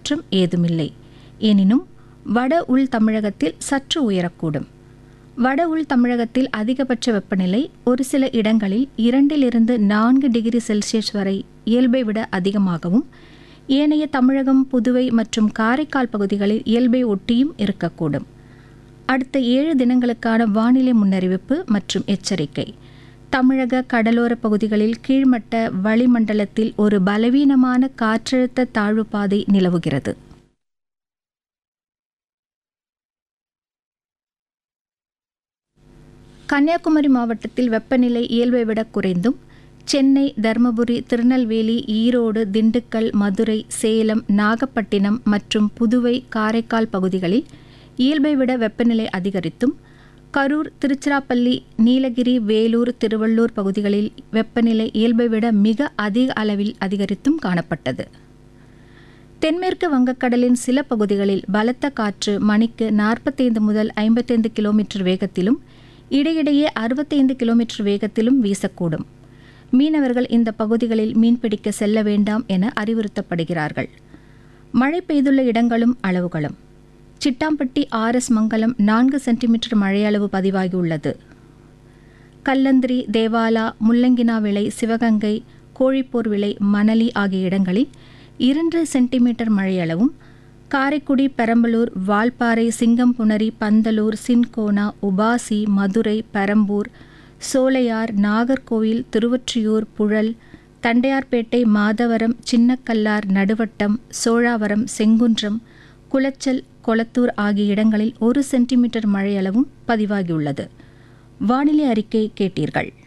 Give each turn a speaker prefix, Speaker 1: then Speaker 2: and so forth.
Speaker 1: மாற்றம் ஏதுமில்லை எனினும் வட உள் தமிழகத்தில் சற்று உயரக்கூடும் வட உள் தமிழகத்தில் அதிகபட்ச வெப்பநிலை ஒரு சில இடங்களில் இரண்டிலிருந்து நான்கு டிகிரி செல்சியஸ் வரை இயல்பை விட அதிகமாகவும் ஏனைய தமிழகம் புதுவை மற்றும் காரைக்கால் பகுதிகளில் இயல்பை ஒட்டியும் இருக்கக்கூடும் அடுத்த ஏழு தினங்களுக்கான வானிலை முன்னறிவிப்பு மற்றும் எச்சரிக்கை தமிழக கடலோர பகுதிகளில் கீழ்மட்ட வளிமண்டலத்தில் ஒரு பலவீனமான காற்றழுத்த தாழ்வு பாதை நிலவுகிறது கன்னியாகுமரி மாவட்டத்தில் வெப்பநிலை இயல்பை விட குறைந்தும் சென்னை தருமபுரி திருநெல்வேலி ஈரோடு திண்டுக்கல் மதுரை சேலம் நாகப்பட்டினம் மற்றும் புதுவை காரைக்கால் பகுதிகளில் இயல்பை விட வெப்பநிலை அதிகரித்தும் கரூர் திருச்சிராப்பள்ளி நீலகிரி வேலூர் திருவள்ளூர் பகுதிகளில் வெப்பநிலை இயல்பை விட மிக அதிக அளவில் அதிகரித்தும் காணப்பட்டது தென்மேற்கு வங்கக்கடலின் சில பகுதிகளில் பலத்த காற்று மணிக்கு நாற்பத்தைந்து முதல் ஐம்பத்தைந்து கிலோமீட்டர் வேகத்திலும் இடையிடையே அறுபத்தைந்து கிலோமீட்டர் வேகத்திலும் வீசக்கூடும் மீனவர்கள் இந்த பகுதிகளில் மீன்பிடிக்க செல்ல வேண்டாம் என அறிவுறுத்தப்படுகிறார்கள் மழை பெய்துள்ள இடங்களும் அளவுகளும் சிட்டாம்பட்டி ஆர்எஸ் மங்கலம் நான்கு சென்டிமீட்டர் மழையளவு பதிவாகியுள்ளது கல்லந்திரி தேவாலா முள்ளங்கினா விளை சிவகங்கை கோழிப்போர் விளை மணலி ஆகிய இடங்களில் இரண்டு சென்டிமீட்டர் மழையளவும் காரைக்குடி பெரம்பலூர் வால்பாறை சிங்கம்புணரி பந்தலூர் சின்கோனா உபாசி மதுரை பெரம்பூர் சோலையார் நாகர்கோவில் திருவொற்றியூர் புழல் தண்டையார்பேட்டை மாதவரம் சின்னக்கல்லார் நடுவட்டம் சோழாவரம் செங்குன்றம் குளச்சல் கொளத்தூர் ஆகிய இடங்களில் ஒரு சென்டிமீட்டர் மழையளவும் பதிவாகியுள்ளது வானிலை அறிக்கை கேட்டீர்கள்